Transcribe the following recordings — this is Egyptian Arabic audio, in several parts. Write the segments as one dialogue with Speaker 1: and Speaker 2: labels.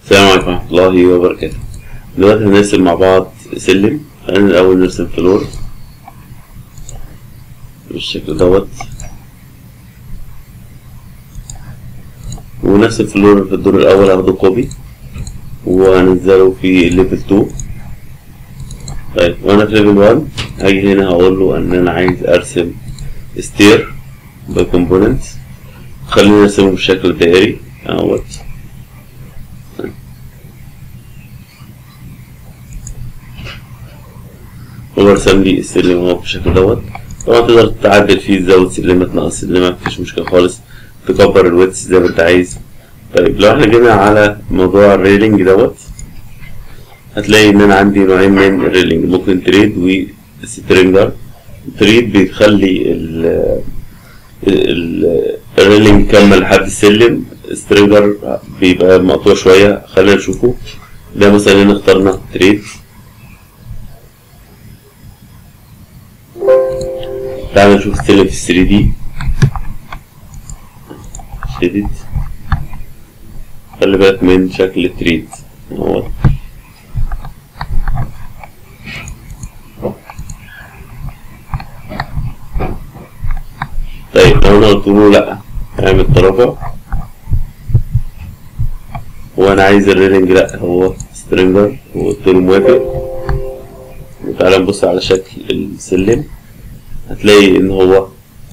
Speaker 1: السلام عليكم ورحمة الله وبركاته دلوقتي هنرسم مع بعض سلم خلينا الأول نرسم فلور بالشكل دوت ونفس الفلور في الدور الأول هاخده كوبي وهنزله في ليفل 2 طيب وأنا في ليفل 1 هاجي هنا هقول له إن أنا عايز أرسم ستير باي كومبوننت خلينا نرسمه بالشكل الدائري اهوت هو رسم لي السلم اهو بالشكل دوت طبعا تقدر تعدل فيه تزود سلمة تنقص سلمة مفيش مشكلة خالص تكبر الويتس زي ما انت عايز طيب لو احنا جينا على موضوع الريلينج دوت هتلاقي ان انا عندي نوعين من الريلينج ممكن تريد وسترينجر تريد بيخلي ال الريلينج كمل لحد السلم سترينجر بيبقى مقطوع شوية خلينا نشوفه ده مثلا هنا اخترنا تريد تعالى نشوف السلم في 3 دي شديد خلي بالك من شكل التريد اهو طيب لو انا قلت له لا اعمل ترافع وانا عايز الريلينج لا هو سترينجر وقلت له موافق وتعالى نبص على شكل السلم هتلاقي ان هو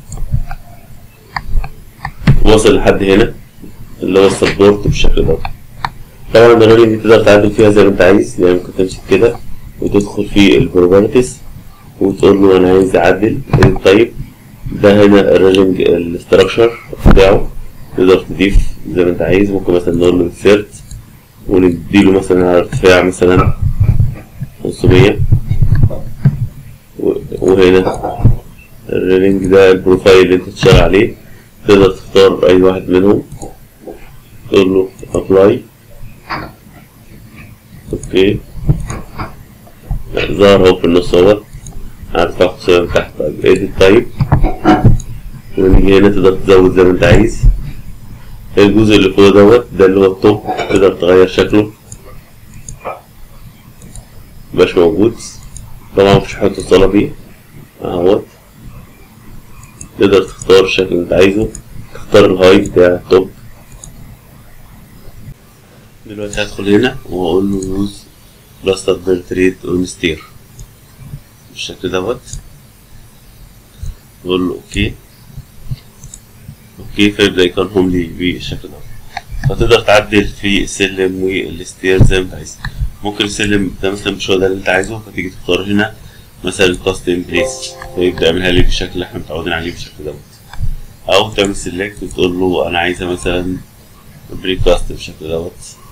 Speaker 1: واصل لحد هنا اللي هو السبورت بالشكل ده طبعا الريلينج تقدر تعدل فيها زي ما انت عايز يعني ممكن تمسك كده وتدخل في البروبرتيز وتقول له انا عايز اعدل طيب ده هنا الريلينج الاستراكشر بتاعه تقدر تضيف زي ما انت عايز ممكن مثلا نقول له انسيرت ونديله مثلا على ارتفاع مثلا 500 وهنا الريلينج ده البروفايل اللي انت تشتغل عليه تقدر تختار اي واحد منهم تقول له ابلاي اوكي ظهر اهو في النص اهوت هرفع خصوصا من تحت طيب اديت تايب ونيجي هنا تقدر تزود زي ما انت عايز الجزء اللي فوق دوت ده اللي هو التوب تقدر تغير شكله مبقاش موجود طبعا مفيش حاجة توصلها بيه اهوت تقدر تختار الشكل اللي انت عايزه تختار الهايت بتاع التوب دلوقتي هدخل هنا واقول له يوز بلاستر بيرتريت اون ستير بالشكل دوت نقول له اوكي اوكي فيبدأ يقارنهم لي بالشكل دوت فتقدر تعدل في السلم والستير زي ما انت عايز ممكن السلم ده مثلا مش هو ده اللي انت عايزه فتيجي تختار هنا مثلا كاستم بليس فيبدأ يعملها لي بالشكل اللي احنا متعودين عليه بالشكل دوت او تعمل سيلكت وتقول له انا عايزها مثلا بري كاست بالشكل دوت